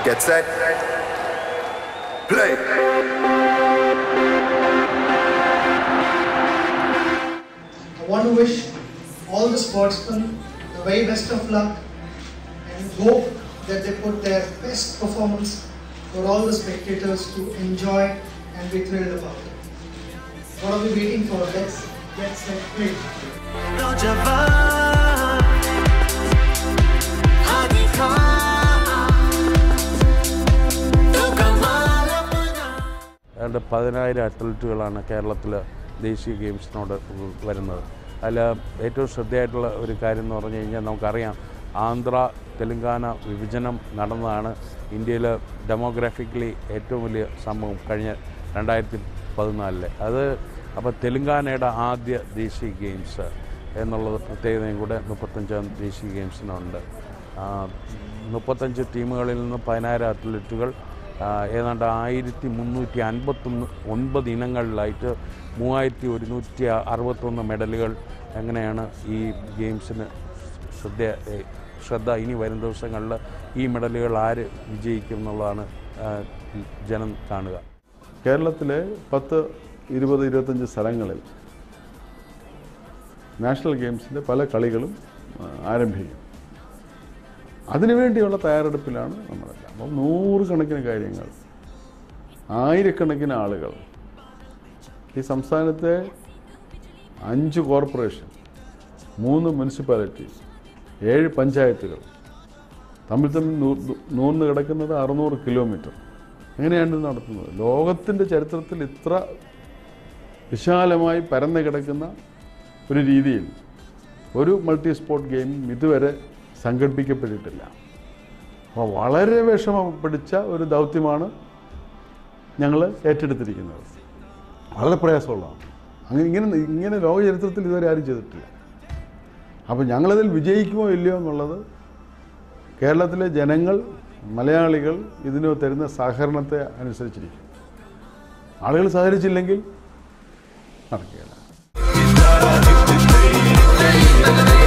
Get set. Play. I want to wish all the sportsmen the very best of luck and hope that they put their best performance for all the spectators to enjoy and be thrilled about it. What are we waiting for? Let's get set play. नौजवान आगे तो कमाल अपना ഏതാണ്ട് പതിനായിരം അത്ലറ്റുകളാണ് കേരളത്തിൽ ദേശീയ ഗെയിംസിനോട് വരുന്നത് അതിൽ ഏറ്റവും ശ്രദ്ധയായിട്ടുള്ള ഒരു കാര്യം എന്ന് പറഞ്ഞു കഴിഞ്ഞാൽ നമുക്കറിയാം ആന്ധ്ര തെലുങ്കാന വിഭജനം നടന്നതാണ് ഇന്ത്യയിൽ ഡെമോഗ്രാഫിക്കലി ഏറ്റവും വലിയ സംഭവം കഴിഞ്ഞ രണ്ടായിരത്തി പതിനാലില് അത് അപ്പോൾ തെലുങ്കാനയുടെ ആദ്യ ദേശീയ ഗെയിംസ് എന്നുള്ളത് പ്രത്യേകതയും കൂടെ മുപ്പത്തഞ്ചാം ദേശീയ ഗെയിംസിനുണ്ട് ആ, മുപ്പത്തഞ്ച് ടീമുകളിൽ നിന്ന് പതിനായിരം അത്ലറ്റുകൾ ആ, ഏതാണ്ട് ആയിരത്തി മുന്നൂറ്റി അൻപത്തൊന്ന് ഒൻപത് ഇനങ്ങളിലായിട്ട് മൂവായിരത്തി ഒരുന്നൂറ്റി അറുപത്തൊന്ന് മെഡലുകൾ എങ്ങനെയാണ് ഈ ഗെയിംസിന് ശ്രദ്ധ ഏ, ശ്രദ്ധ ഇനി വരും ദിവസങ്ങളിൽ ഈ മെഡലുകൾ ആര് വിജയിക്കും എന്നുള്ളതാണ് ആ, ജനം കാണുക കേരളത്തിലെ പത്ത് ഇരുപത് ഇരുപത്തഞ്ച് സ്ഥലങ്ങളിൽ നാഷണൽ ഗെയിംസിൻ്റെ പല കളികളും ആ, ആരംഭിക്കും അതിനുവേണ്ടിയുള്ള തയ്യാറെടുപ്പിലാണ് നമ്മളെല്ലാം അപ്പം നൂറുകണക്കിന് കാര്യങ്ങൾ ആയിരക്കണക്കിന് ആളുകൾ ഈ സംസ്ഥാനത്തെ അഞ്ച് കോർപ്പറേഷൻ മൂന്ന് മുനിസിപ്പാലിറ്റി ഏഴ് പഞ്ചായത്തുകൾ തമ്മിൽ തമ്മിൽ നൂ- നൂർന്ന് കിടക്കുന്നത് അറുന്നൂറ് കിലോമീറ്റർ എങ്ങനെയാണ് ഇത് നടത്തുന്നത് ലോകത്തിൻ്റെ ചരിത്രത്തിൽ ഇത്ര വിശാലമായി പരന്നു കിടക്കുന്ന ഒരു രീതിയിൽ ഒരു മൾട്ടി സ്പോർട്ട് ഗെയിം ഇതുവരെ സംഘടിപ്പിക്കപ്പെട്ടിട്ടില്ല അപ്പോൾ വളരെ വിഷമം പിടിച്ച ഒരു ദൗത്യമാണ് ഞങ്ങൾ ഏറ്റെടുത്തിരിക്കുന്നത് വളരെ പ്രയാസമുള്ളതാണ് അങ്ങനെ ഇങ്ങനെ ഇങ്ങനെ ലോക ചരിത്രത്തിൽ ഇതുവരെ ആരും ചെയ്തിട്ടില്ല അപ്പോൾ ഞങ്ങളതിൽ വിജയിക്കുമോ ഇല്ലയോ എന്നുള്ളത് കേരളത്തിലെ ജനങ്ങൾ മലയാളികൾ ഇതിന് തരുന്ന സഹകരണത്തെ അനുസരിച്ചിരിക്കും ആളുകൾ സഹകരിച്ചില്ലെങ്കിൽ നടക്കുകയില്ല